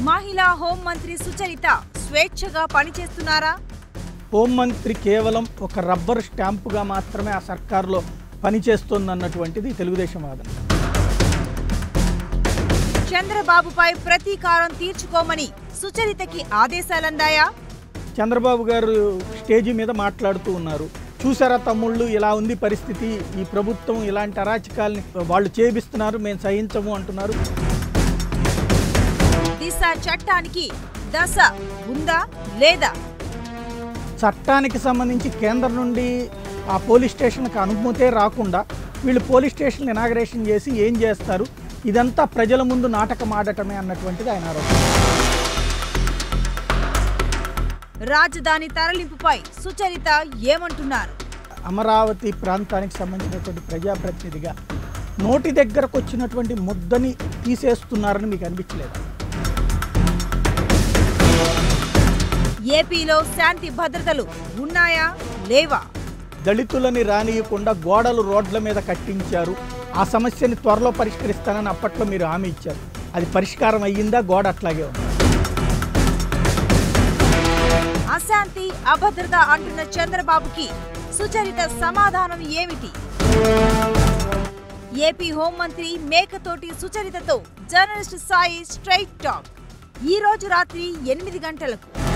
మహిళా హోంమంత్రి సుచరిత స్వేచ్ఛగా పనిచేస్తున్నారా హోంమంత్రి కేవలం ఒక రబ్బర్ స్టాంపుగా మాత్రమే ఆ సర్కారులో పనిచేస్తోందన్నటువంటిది తెలుగుదేశం వాదన చంద్రబాబుపై ప్రతీకారం తీర్చుకోమని సుచరితకి ఆదేశాలందాయా చంద్రబాబు గారు స్టేజీ మీద మాట్లాడుతూ ఉన్నారు చూసారా తమ్ముళ్ళు ఇలా ఉంది పరిస్థితి ఈ ప్రభుత్వం ఇలాంటి అరాచకాల్ని వాళ్ళు చేపిస్తున్నారు మేము సహించము అంటున్నారు దిశ చట్టానికి దశ ఉందా లేదా చట్టానికి సంబంధించి కేంద్రం నుండి ఆ పోలీస్ స్టేషన్కి అనుమతే రాకుండా వీళ్ళు పోలీస్ స్టేషన్ ఇనాగరేషన్ చేసి ఏం చేస్తారు ఇదంతా ప్రజల ముందు నాటకం ఆడటమే అన్నటువంటిది ఆయన ఆరోపణ రాజధాని తరలింపుపై సుచరిత ఏమంటున్నారు అమరావతి ప్రాంతానికి సంబంధించినటువంటి ప్రజాప్రతినిధిగా నోటి దగ్గరకు వచ్చినటువంటి ముద్దని తీసేస్తున్నారని మీకు అనిపించలేదు ఏపీలో శాంతి భద్రతలు ఉన్నాయా లేవా దళితులని రానియకుండా గోడలు రోడ్ల మీద కట్టించారు ఆ సమస్యని త్వరలో పరిష్కరిస్తానని అప్పట్లో మీరు హామీ ఇచ్చారు అది పరిష్కారం అయ్యిందా గోడ అట్లాగే ఉంది అశాంతి అభద్రత అంటున్న చంద్రబాబుకి సుచరిత సమాధానం ఏమిటి ఏపీ హోంమంత్రి మేకతోటి సుచరితతో జర్నలిస్ట్ సాయి స్ట్రైట్ టాక్ ఈ రోజు రాత్రి ఎనిమిది గంటలకు